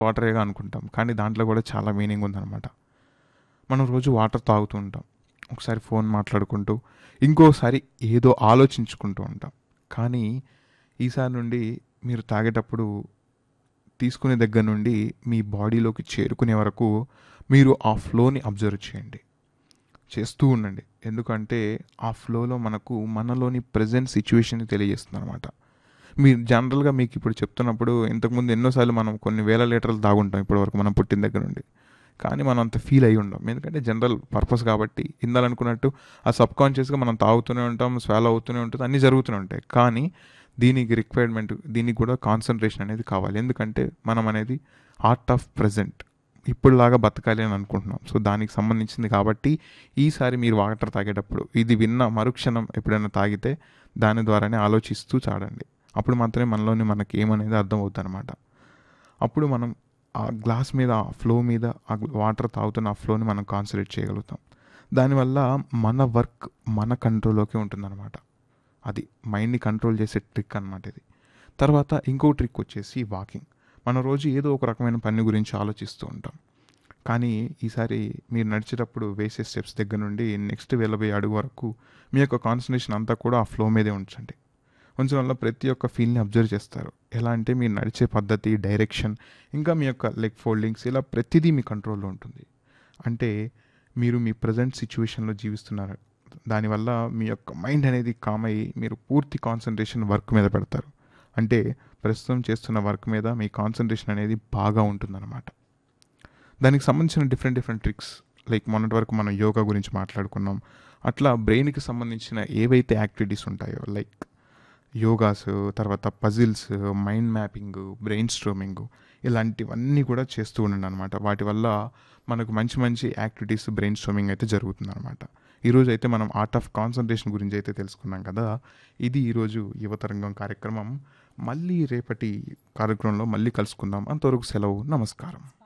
వాటరేగా అనుకుంటాం కానీ దాంట్లో కూడా చాలా మీనింగ్ ఉందన్నమాట మనం రోజు వాటర్ తాగుతూ ఉంటాం ఒకసారి ఫోన్ మాట్లాడుకుంటూ ఇంకోసారి ఏదో ఆలోచించుకుంటూ ఉంటాం కానీ ఈసారి నుండి మీరు తాగేటప్పుడు తీసుకునే దగ్గర నుండి మీ బాడీలోకి చేరుకునే వరకు మీరు ఆ ఫ్లోని అబ్జర్వ్ చేయండి చేస్తూ ఉండండి ఎందుకంటే ఆ ఫ్లోలో మనకు మనలోని ప్రజెంట్ సిచ్యువేషన్ని తెలియజేస్తుంది అనమాట మీరు జనరల్గా మీకు ఇప్పుడు చెప్తున్నప్పుడు ఇంతకుముందు ఎన్నోసార్లు మనం కొన్ని వేల లీటర్లు తాగుంటాం ఇప్పటివరకు మనం పుట్టిన దగ్గర నుండి కానీ మనం అంత ఫీల్ అయ్యి ఉండం ఎందుకంటే జనరల్ పర్పస్ కాబట్టి ఇందాలనుకున్నట్టు ఆ సబ్ కాన్షియస్గా మనం తాగుతూనే ఉంటాం స్వాలో అవుతూనే ఉంటుంది అన్నీ జరుగుతూనే ఉంటాయి కానీ దీనికి రిక్వైర్మెంట్ దీనికి కూడా కాన్సన్ట్రేషన్ అనేది కావాలి ఎందుకంటే మనం అనేది ఆర్ట్ ఆఫ్ ప్రజెంట్ ఇప్పుడులాగా బతకాలి అని అనుకుంటున్నాం సో దానికి సంబంధించింది కాబట్టి ఈసారి మీరు వాటర్ తాగేటప్పుడు ఇది విన్న మరుక్షణం ఎప్పుడైనా తాగితే దాని ద్వారానే ఆలోచిస్తూ చాడండి అప్పుడు మాత్రమే మనలోని మనకి ఏమనేది అర్థం అవుతుంది అనమాట అప్పుడు మనం ఆ గ్లాస్ మీద ఆ ఫ్లో మీద ఆ వాటర్ తాగుతున్న ఆ ఫ్లోని మనం కాన్సన్ట్రేట్ చేయగలుగుతాం దానివల్ల మన వర్క్ మన కంట్రోల్లోకి ఉంటుందన్నమాట అది మైండ్ని కంట్రోల్ చేసే ట్రిక్ అనమాట ఇది తర్వాత ఇంకో ట్రిక్ వచ్చేసి వాకింగ్ మన రోజు ఏదో ఒక రకమైన పని గురించి ఆలోచిస్తూ ఉంటాం కానీ ఈసారి మీరు నడిచేటప్పుడు వేసే స్టెప్స్ దగ్గర నుండి నెక్స్ట్ వెళ్ళబోయే అడుగు వరకు మీ యొక్క కాన్సన్ట్రేషన్ అంతా కూడా ఆ ఫ్లో మీదే ఉంచండి ఉంచడం వల్ల ప్రతి ఒక్క ఫీల్ని అబ్జర్వ్ చేస్తారు ఎలా అంటే మీరు నడిచే పద్ధతి డైరెక్షన్ ఇంకా మీ యొక్క లెగ్ ఫోల్డింగ్స్ ఇలా ప్రతిదీ మీ కంట్రోల్లో ఉంటుంది అంటే మీరు మీ ప్రజెంట్ సిచ్యువేషన్లో జీవిస్తున్నారు దానివల్ల మీ యొక్క మైండ్ అనేది కామ్ అయ్యి మీరు పూర్తి కాన్సన్ట్రేషన్ వర్క్ మీద పెడతారు అంటే ప్రస్తుతం చేస్తున్న వర్క్ మీద మీ కాన్సన్ట్రేషన్ అనేది బాగా ఉంటుందన్నమాట దానికి సంబంధించిన డిఫరెంట్ డిఫరెంట్ ట్రిక్స్ లైక్ మొన్నటి వరకు మనం యోగా గురించి మాట్లాడుకున్నాం అట్లా బ్రెయిన్కి సంబంధించిన ఏవైతే యాక్టివిటీస్ ఉంటాయో లైక్ యోగాస్ తర్వాత puzzles mind mapping brainstorming ఇలాంటివన్నీ కూడా చేస్తూ ఉండండి అనమాట వాటి వల్ల మనకు మంచి మంచి యాక్టివిటీస్ బ్రెయిన్ స్ట్రోమింగ్ అయితే జరుగుతుంది అనమాట ఈరోజు అయితే మనం ఆర్ట్ ఆఫ్ కాన్సన్ట్రేషన్ గురించి అయితే తెలుసుకున్నాం కదా ఇది ఈరోజు యువతరంగం కార్యక్రమం మళ్ళీ రేపటి కార్యక్రమంలో మళ్ళీ కలుసుకుందాం అంతవరకు సెలవు నమస్కారం